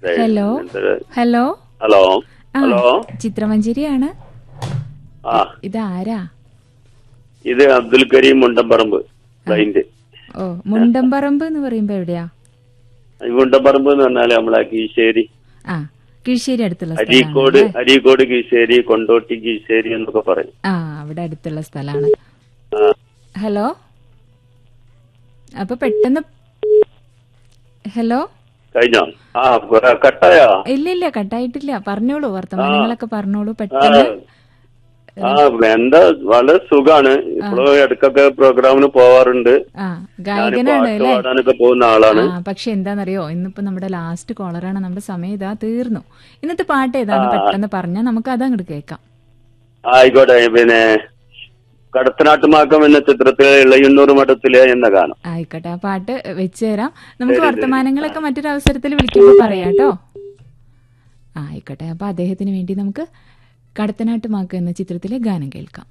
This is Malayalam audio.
ഹലോ എന്തൊരു- ഹലോ ഹലോ ആ ഹലോ ചിത്രമഞ്ചേരിയാണ് ആ ഇത് ആരാ ഇത് അബ്ദുൽ കരീം മുണ്ടമ്പറമ്പ് ക്ലൈന്റ് ഓ മുണ്ടമ്പറമ്പ് എന്ന് പറയുമ്പോ എവിടെയാ ഈ മുണ്ടമ്പറമ്പ് എന്ന് പറഞ്ഞാല് നമ്മളെ കീശ്ശേരി ആ കീഴ്ശ്ശേരി അടുത്തുള്ള അരീക്കോട് സ്ഥലമാണ് അരീക്കോട് കീശ്ശേരി കൊണ്ടോട്ടി കീശ്ശേരി എന്നൊക്കെ പറയും ആ അവിടെ അടുത്തുള്ള സ്ഥലമാണ് ആ ഹലോ അപ്പൊ പെട്ടെന്ന് ഹലോ കഴിഞ്ഞോ ആ കുറെ കട്ടായോ ഇല്ല ഇല്ല കട്ടായിട്ടില്ല പറഞ്ഞോളൂ വർത്തമാനങ്ങളൊക്കെ പറഞ്ഞോളൂ പെട്ടെന്ന് ആ എന്താ വളരെ സുഖാണ് ഇപ്പോഴും ഇടയ്ക്കൊക്കെ പ്രോഗ്രാമിന് പോവാറുണ്ട് ആ ഞാൻ ഗായകനാണ് പാട്ട് അല്ലേ പാടാനൊക്കെ പോകുന്ന ആളാണ് ആ പക്ഷെ എന്താണെന്നറിയോ ഇന്നിപ്പോ നമ്മുടെ ലാസ്റ്റ് കോളറാണ് നമ്മുടെ സമയം ഇതാ തീർന്നു ഇന്നത്തെ പാട്ട് ഏതാന്ന് പെട്ടെന്ന് പറഞ്ഞാൽ നമുക്ക് അത് അങ്ങോട്ട് കേൾക്കാം ആയിക്കോട്ടെ പിന്നെ കടത്തനാട്ടുമാക്കം എന്ന ചിത്രത്തിലെ ഇളയുന്നൂർ മഠത്തിലെ എന്ന ഗാനം ആയിക്കോട്ടെ ആ പാട്ട് വെച്ചു തരാം നമുക്ക് വർത്തമാനങ്ങളൊക്കെ മറ്റൊരു അവസരത്തിൽ വിളിക്കുമ്പോൾ പറയാം കേട്ടോ ആയിക്കോട്ടെ അപ്പൊ അദ്ദേഹത്തിന് വേണ്ടി നമുക്ക് കടത്തനാട്ടുമാക്ക എന്ന ചിത്രത്തിലെ ഗാനം കേൾക്കാം